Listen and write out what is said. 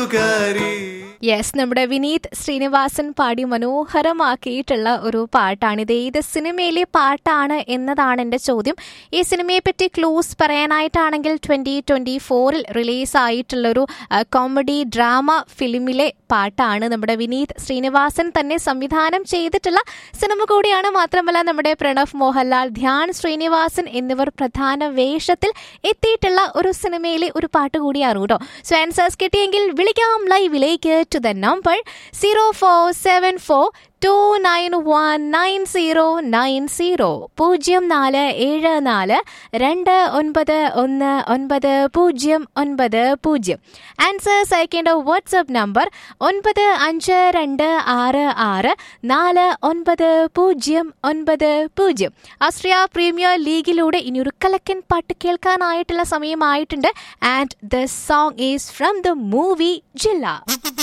കൂട്ടുകാരി യെസ് നമ്മുടെ വിനീത് ശ്രീനിവാസൻ പാടി മനോഹരമാക്കിയിട്ടുള്ള ഒരു പാട്ടാണ് ഇത് ഏത് സിനിമയിലെ പാട്ടാണ് എന്നതാണ് എൻ്റെ ചോദ്യം ഈ സിനിമയെ പറ്റി ക്ലൂസ് പറയാനായിട്ടാണെങ്കിൽ ട്വൻ്റി ട്വൻ്റി ഫോറിൽ റിലീസായിട്ടുള്ളൊരു കോമഡി ഡ്രാമ ഫിലിമിലെ പാട്ടാണ് നമ്മുടെ വിനീത് ശ്രീനിവാസൻ തന്നെ സംവിധാനം ചെയ്തിട്ടുള്ള സിനിമ കൂടിയാണ് മാത്രമല്ല നമ്മുടെ പ്രണവ് മോഹൻലാൽ ധ്യാൻ ശ്രീനിവാസൻ എന്നിവർ പ്രധാന വേഷത്തിൽ എത്തിയിട്ടുള്ള ഒരു സിനിമയിലെ ഒരു പാട്ട് കൂടിയാണ് കേട്ടോ സോ ആൻസേഴ്സ് കിട്ടിയെങ്കിൽ വിളിക്കാം ലൈവിലേക്ക് to the number zero four seven four two nine one nine zero nine zero പൂജ്യം നാല് ഏഴ് നാല് രണ്ട് ഒൻപത് ഒന്ന് ഒൻപത് പൂജ്യം ഒൻപത് പൂജ്യം ആൻസേഴ്സ് അയക്കേണ്ട വാട്സപ്പ് നമ്പർ ഒൻപത് അഞ്ച് രണ്ട് ആറ് ആറ് നാല് ഒൻപത് പൂജ്യം ഒൻപത് പൂജ്യം ആസ്ട്രിയ പ്രീമിയർ ലീഗിലൂടെ ഇനി ഒരു കലക്കൻ പാട്ട് കേൾക്കാനായിട്ടുള്ള സമയമായിട്ടുണ്ട് and the song is from the movie ജില്ല